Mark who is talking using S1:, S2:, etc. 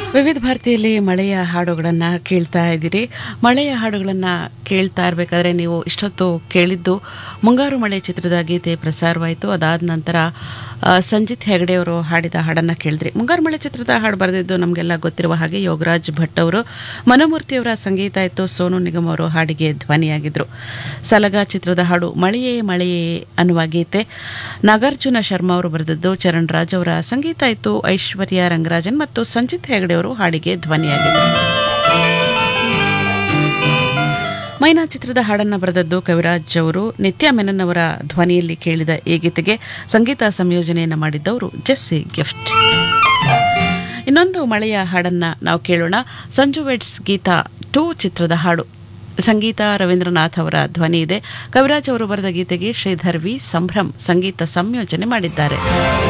S1: ವಿವಿಧ ಭಾರತಿಯಲ್ಲಿ ಮಳೆಯ ಹಾಡುಗಳನ್ನು ಕೇಳ್ತಾ ಇದ್ದೀರಿ ಮಳೆಯ ಹಾಡುಗಳನ್ನು ಕೇಳ್ತಾ ಇರಬೇಕಾದ್ರೆ ನೀವು ಇಷ್ಟೊತ್ತು ಕೇಳಿದ್ದು ಮುಂಗಾರು ಮಳೆ ಚಿತ್ರದ ಗೀತೆ ಪ್ರಸಾರವಾಯಿತು ಅದಾದ ನಂತರ ಆ, ಸಂಜಿತ್ ಹೆಗಡೆ ಅವರು ಹಾಡಿದ ಹಾಡನ್ನು ಕೇಳಿದ್ರಿ ಮುಂಗಾರು ಮಳೆ ಚಿತ್ರದ ಹಾಡು ಬರೆದಿದ್ದು ನಮಗೆಲ್ಲ ಗೊತ್ತಿರುವ ಹಾಗೆ ಯೋಗರಾಜ್ ಭಟ್ ಅವರು ಮನೋಮೂರ್ತಿಯವರ ಸಂಗೀತ ಇತ್ತು ಸೋನು ನಿಗಮ್ ಅವರು ಹಾಡಿಗೆ ಧ್ವನಿಯಾಗಿದ್ದರು ಸಲಗ ಚಿತ್ರದ ಹಾಡು ಮಳೆಯೇ ಮಳೆಯೇ ಅನ್ನುವ ಗೀತೆ ನಾಗಾರ್ಜುನ ಶರ್ಮಾ ಅವರು ಬರೆದದ್ದು ಚರಣ್ ರಾಜ್ ಅವರ ಸಂಗೀತ ಇತ್ತು ಐಶ್ವರ್ಯ ರಂಗರಾಜನ್ ಮತ್ತು ಸಂಜಿತ್ ಹೆಗಡೆ ಅವರು ಹಾಡಿಗೆ ಧ್ವನಿಯಾಗಿದ್ದರು ಮೈನಾ ಚಿತ್ರದ ಹಾಡನ್ನು ಬರೆದದ್ದು ಕವಿರಾಜ್ ಅವರು ನಿತ್ಯ ಮೆನನ್ ಅವರ ಧ್ವನಿಯಲ್ಲಿ ಕೇಳಿದ ಈ ಗೀತೆಗೆ ಸಂಗೀತ ಸಂಯೋಜನೆಯನ್ನು ಮಾಡಿದ್ದವರು ಜೆಸ್ಸಿ ಗಿಫ್ಟ್ ಇನ್ನೊಂದು ಮಳೆಯ ಹಾಡನ್ನ ನಾವು ಕೇಳೋಣ ಸಂಜು ವೆಡ್ಸ್ ಗೀತಾ ಟೂ ಚಿತ್ರದ ಹಾಡು ಸಂಗೀತ ರವೀಂದ್ರನಾಥ್ ಅವರ ಧ್ವನಿ ಇದೆ ಕವಿರಾಜ್ ಅವರು ಬರೆದ ಗೀತೆಗೆ ಶ್ರೀಧರ್ ವಿ ಸಂಭ್ರಮ್ ಸಂಗೀತ ಸಂಯೋಜನೆ ಮಾಡಿದ್ದಾರೆ